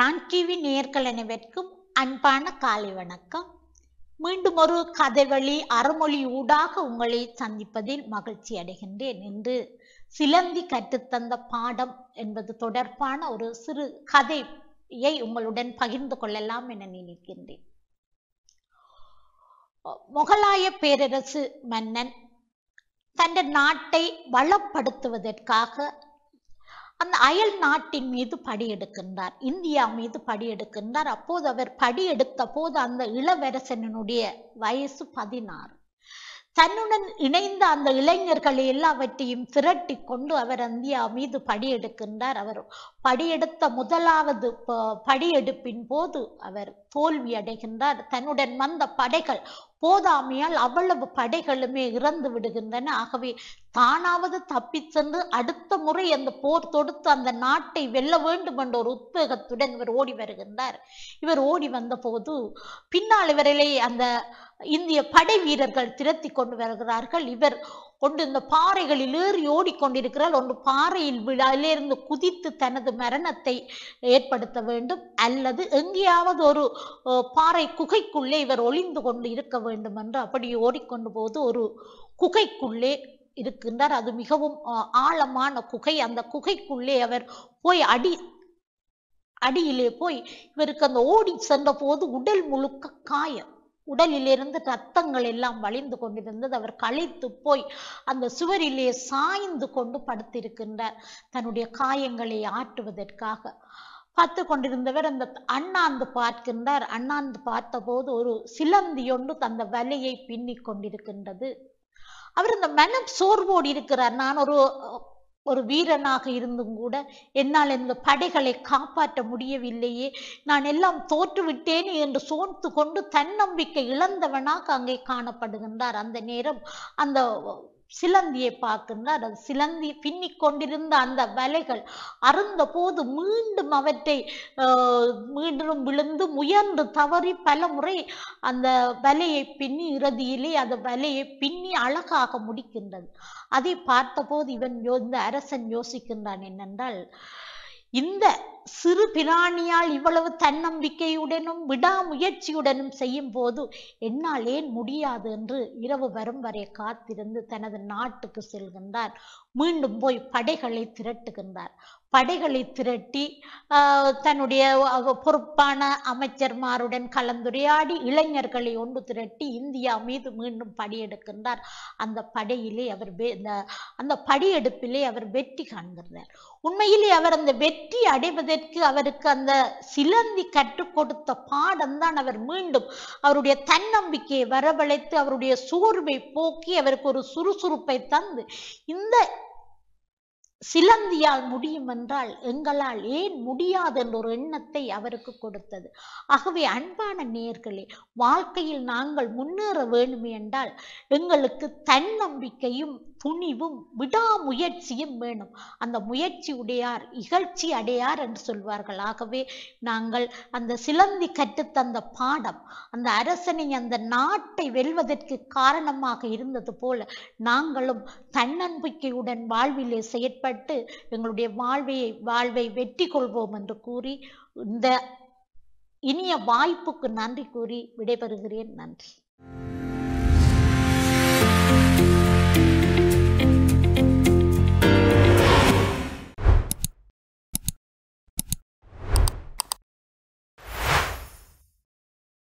Don TV நேயர்கள் அனைவருக்கும் அன்பான காலை வணக்கம் மீண்டும் ஒரு கதைவழி அறமொழி ஊடாக உங்களை சந்திப்பதில் மகிழ்ச்சி அடைகின்றேன் என்று சிலந்தி கற்றுத்தந்த பாடம் என்பது தொடர்பான ஒரு சிறு கதையை உங்களுடன் பகிர்ந்து கொள்ளலாம் என நினைக்கின்றேன் முகலாய பேரரசு மன்னன் தன் நாட்டை வளப்படுத்துவதற்காக அந்த அயல் நாட்டின் மீது படியெடுக்கின்றார் இந்தியா மீது படியெடுக்கின்றார் அப்போது அவர் படியெடுத்த போது அந்த இளவரசனுடைய வயசு பதினாறு தன்னுடன் இணைந்த அந்த இளைஞர்களை எல்லாவற்றையும் திரட்டி கொண்டு அவர் இந்தியா மீது படியெடுக்கின்றார் அவர் படியெடுத்த முதலாவது படியெடுப்பின் போது அவர் தோல்வி அடைகின்றார் தன்னுடன் வந்த படைகள் போதாமையால் அவ்வளவு படைகளுமே இறந்து விடுகின்றன ஆகவே தானாவது தப்பி சென்று அடுத்த முறை அந்த போர் தொடுத்து அந்த நாட்டை வெல்ல வேண்டும் என்ற ஒரு உத்வேகத்துடன் இவர் ஓடி வருகின்றார் இவர் ஓடி வந்த போது பின்னால் இவர்களை அந்த இந்திய படை வீரர்கள் திரத்தி கொண்டு வருகிறார்கள் இவர் கொண்டு இந்த பாறைகளில் ஏறி ஓடிக்கொண்டிருக்கிறார் ஒன்று பாறையில் விழாலிருந்து குதித்து தனது மரணத்தை ஏற்படுத்த வேண்டும் அல்லது எங்கேயாவது ஒரு பாறை குகைக்குள்ளே இவர் ஒளிந்து கொண்டு இருக்க வேண்டும் என்று அப்படி ஓடிக்கொண்டு போது ஒரு குகைக்குள்ளே இருக்கின்றார் அது மிகவும் ஆழமான குகை அந்த குகைக்குள்ளே அவர் போய் அடி அடியிலே போய் இவருக்கு அந்த ஓடி சென்ற போது உடல் முழுக்க காயம் உடலிலிருந்து ரத்தங்கள் எல்லாம் வழிந்து கொண்டிருந்தது அவர் களைத்து போய் அந்த சுவரிலே சாய்ந்து கொண்டு படுத்திருக்கின்றார் தன்னுடைய காயங்களை ஆற்றுவதற்காக பார்த்து கொண்டிருந்தவர் அந்த அண்ணாந்து பார்க்கின்றார் அண்ணாந்து பார்த்தபோது ஒரு சிலந்தி ஒன்று அந்த வலையை பின்னி கொண்டிருக்கின்றது அவர் இந்த மனம் சோர்வோடு இருக்கிறார் நான் ஒரு ஒரு வீரனாக இருந்தும் கூட என்னால் இந்த படைகளை காப்பாற்ற முடியவில்லையே நான் எல்லாம் தோற்றுவிட்டேன் என்று சோர்த்து கொண்டு தன்னம்பிக்கை இழந்தவனாக அங்கே காணப்படுகின்றார் அந்த நேரம் அந்த சிலந்தியை பார்க்கின்றார் அது சிலந்தி பின்னி கொண்டிருந்த அந்த வலைகள் அருந்த போது மீண்டும் அவற்றை மீண்டும் விழுந்து முயன்று தவறி பல முறை அந்த வலையை பின்னி இறுதியிலே அந்த வலையை பின்னி அழகாக முடிக்கின்றது அதை பார்த்தபோது இவன் இந்த அரசன் யோசிக்கின்றான் என்னென்றால் இந்த சிறு பிராணியால் இவ்வளவு தன்னம்பிக்கையுடனும் விடாமுயற்சியுடனும் செய்யும் போது என்னால் ஏன் முடியாது என்று இரவு வரும் வரை காத்திருந்து தனது நாட்டுக்கு செல்கின்றார் மீண்டும் போய் படைகளை திரட்டுகின்றார் படைகளை திரட்டி தன்னுடைய பொறுப்பான அமைச்சர்மாருடன் கலந்துரையாடி இளைஞர்களை ஒன்று திரட்டி இந்தியா மீது மீண்டும் படியெடுக்கின்றார் அந்த படையிலே அவர் அந்த படியெடுப்பிலே அவர் வெற்றி காண்கிறார் உண்மையிலே அவர் அந்த வெற்றி அடைவதற்கு அவருக்கு அந்த சிலந்தி கற்றுக் கொடுத்த பாடம் தான் அவர் மீண்டும் அவருடைய தன்னம்பிக்கையை வரவழைத்து அவருடைய சோர்வை போக்கி அவருக்கு ஒரு சுறுசுறுப்பை தந்து இந்த சிலந்தியால் முடியும் என்றால் எங்களால் ஏன் முடியாது என்ற ஒரு எண்ணத்தை அவருக்கு கொடுத்தது ஆகவே அன்பான நேர்களே வாழ்க்கையில் நாங்கள் முன்னேற வேண்டுமே என்றால் எங்களுக்கு தன்னம்பிக்கையும் துணிவும் விடாமுயற்சியும் வேணும் அந்த முயற்சி உடையார் இகழ்ச்சி அடையார் என்று சொல்வார்கள் ஆகவே நாங்கள் அந்த சிலந்தி கற்றுத்தந்த பாடம் அந்த அரசனை அந்த நாட்டை வெல்வதற்கு காரணமாக இருந்தது போல நாங்களும் தன்னம்பிக்கையுடன் வாழ்விலே செயற்பட்டு எங்களுடைய வாழ்வை வாழ்வை வெற்றி கொள்வோம் என்று கூறி இந்த இனிய வாய்ப்புக்கு நன்றி கூறி விடைபெறுகிறேன் நன்றி